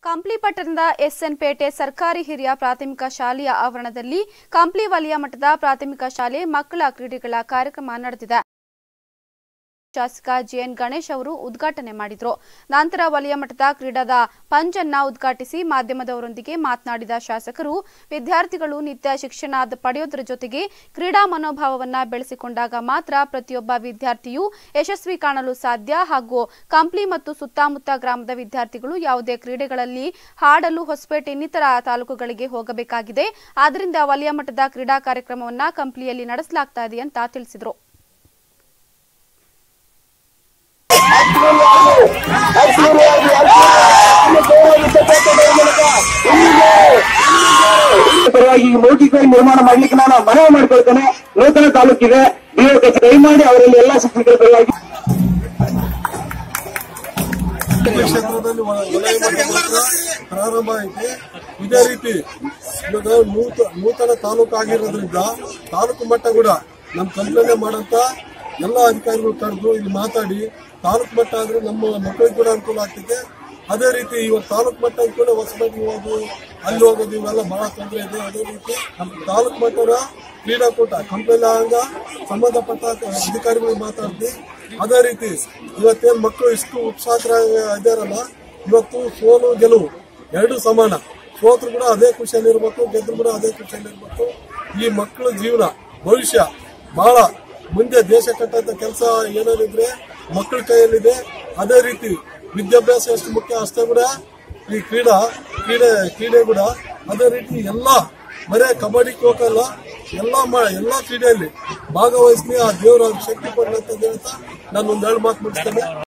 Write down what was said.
ಕಂಪ್ಲಿ ಪಟ್ಟಣದ ಎಸ್ಎನ್ ಪೇಟೆ ಸರ್ಕಾರಿ ಹಿರಿಯ ಪ್ರಾಥಮಿಕ ಶಾಲೆಯ ಆವರಣದಲ್ಲಿ ಕಂಪ್ಲಿ ವಲಯ ಮಟ್ಟದ ಪ್ರಾಥಮಿಕ ಶಾಲೆ ಮಕ್ಕಳ ಕ್ರೀಡೆಗಳ ಕಾರ್ಯಕ್ರಮ ನಡೆದಿದೆ ಶಾಸಕ ಜಿಎನ್ ಗಣೇಶ್ ಅವರು ಉದ್ಘಾಟನೆ ಮಾಡಿದರು ನಂತರ ವಲಯ ಮಟ್ಟದ ಕ್ರೀಡಾದ ಪಂಚನ್ನ ಉದ್ಘಾಟಿಸಿ ಮಾಧ್ಯಮದವರೊಂದಿಗೆ ಮಾತನಾಡಿದ ಶಾಸಕರು ವಿದ್ಯಾರ್ಥಿಗಳು ನಿತ್ಯ ಶಿಕ್ಷಣ ಪಡೆಯೋದರ ಜೊತೆಗೆ ಕ್ರೀಡಾ ಮನೋಭಾವವನ್ನ ಬೆಳೆಸಿಕೊಂಡಾಗ ಮಾತ್ರ ಪ್ರತಿಯೊಬ್ಬ ವಿದ್ಯಾರ್ಥಿಯೂ ಯಶಸ್ವಿ ಕಾಣಲು ಸಾಧ್ಯ ಹಾಗೂ ಕಂಪ್ಲಿ ಮತ್ತು ಸುತ್ತಮುತ್ತ ಗ್ರಾಮದ ವಿದ್ಯಾರ್ಥಿಗಳು ಯಾವುದೇ ಕ್ರೀಡೆಗಳಲ್ಲಿ ಹಾಡಲು ಹೊಸಪೇಟೆ ಇನ್ನಿತರ ತಾಲೂಕುಗಳಿಗೆ ಹೋಗಬೇಕಾಗಿದೆ ಆದ್ದರಿಂದ ವಲಯ ಮಟ್ಟದ ಕ್ರೀಡಾ ಕಾರ್ಯಕ್ರಮವನ್ನ ಕಂಪ್ಲಿಯಲ್ಲಿ ನಡೆಸಲಾಗ್ತಾ ಇದೆ ಅಂತ ತಿಳಿಸಿದರು ಪರವಾಗಿ ಈ ಮೌಖಿಕವಾಗಿ ನಿರ್ಮಾಣ ಮಾಡ್ಲಿಕ್ಕೆ ನಾನು ಮನವಿ ಮಾಡ್ಕೊಳ್ತೇನೆ ನೂತನ ತಾಲೂಕಿದೆ ನೀವು ದಯಮಾಡಿ ಅವರಲ್ಲಿ ಎಲ್ಲ ಶಿಕ್ಷಕರ ಪರವಾಗಿ ಕ್ಷೇತ್ರದಲ್ಲಿ ವ- ವಲಯ ಮಟ್ಟದ ಪ್ರಾರಂಭ ಐತಿ ಇದೇ ರೀತಿ ಇವಾಗ ನೂತ ನೂತನ ತಾಲೂಕು ಆಗಿರೋದ್ರಿಂದ ತಾಲೂಕು ಮಟ್ಟ ಕೂಡ ನಮ್ಮ ಕಂಪ್ಲೇಂಟ್ ಮಾಡಂತ ಎಲ್ಲ ಅಧಿಕಾರಿಗಳು ಕರೆದು ಇಲ್ಲಿ ಮಾತಾಡಿ ತಾಲೂಕು ಮಟ್ಟ ಆದ್ರೆ ನಮ್ಮ ಮಕ್ಕಳಿಗೆ ಕೂಡ ಅನುಕೂಲ ಆಗ್ತೈತೆ ಅದೇ ರೀತಿ ಇವತ್ತು ತಾಲೂಕು ಮಟ್ಟ ಕೂಡ ಹೊಸಪೇಟೆಗೆ ಹೋಗೋದು ಅಲ್ಲಿ ಹೋಗೋದು ಇವೆಲ್ಲ ಬಹಳ ತೊಂದರೆ ಇದೆ ಅದೇ ರೀತಿ ತಾಲೂಕು ಮಟ್ಟದ ಕ್ರೀಡಾಕೂಟ ಕಂಪ್ಲೇಂಟ್ ಆಗ ಸಂಬಂಧಪಟ್ಟ ಅಧಿಕಾರಿಗಳು ಮಾತಾಡ್ತಿ ಅದೇ ರೀತಿ ಇವತ್ತೇನ್ ಮಕ್ಕಳು ಇಷ್ಟು ಉತ್ಸಾಹರ ಇದಾರಲ್ಲ ಇವತ್ತು ಸೋಲು ಗೆಲುವು ಎರಡು ಸಮಾನ ಸೋತ್ರು ಕೂಡ ಅದೇ ಖುಷಿಯಲ್ಲಿ ಇರ್ಬೇಕು ಗೆದ್ರು ಕೂಡ ಅದೇ ಖುಷಿಯಲ್ಲಿ ಇರ್ಬೇಕು ಈ ಮಕ್ಕಳ ಜೀವನ ಭವಿಷ್ಯ ಬಹಳ ಮುಂದೆ ದೇಶ ಕಟ್ಟಂತ ಕೆಲಸ ಏನೇನಿದ್ರೆ ಮಕ್ಕಳ ಕೈಯಲ್ಲಿದೆ ಅದೇ ರೀತಿ ವಿದ್ಯಾಭ್ಯಾಸ ಎಷ್ಟು ಮುಖ್ಯ ಅಷ್ಟೇ ಕೂಡ ಈ ಕ್ರೀಡಾ ಕ್ರೀಡೆ ಕ್ರೀಡೆ ಕೂಡ ಅದೇ ರೀತಿ ಎಲ್ಲ ಬರೇ ಕಬಡ್ಡಿ ಖೋ ಖೋ ಅಲ್ಲ ಎಲ್ಲ ಮ ಎಲ್ಲ ಕ್ರೀಡೆಯಲ್ಲಿ ಭಾಗವಹಿಸಿ ಆ ದೇವರ ಶಕ್ತಿ ಕೊಡ್ಲಿ ಅಂತ ಹೇಳ್ತಾ ನಾನು ಒಂದೆರಡು ಮಾತು ಮುಗಿಸ್ತೇನೆ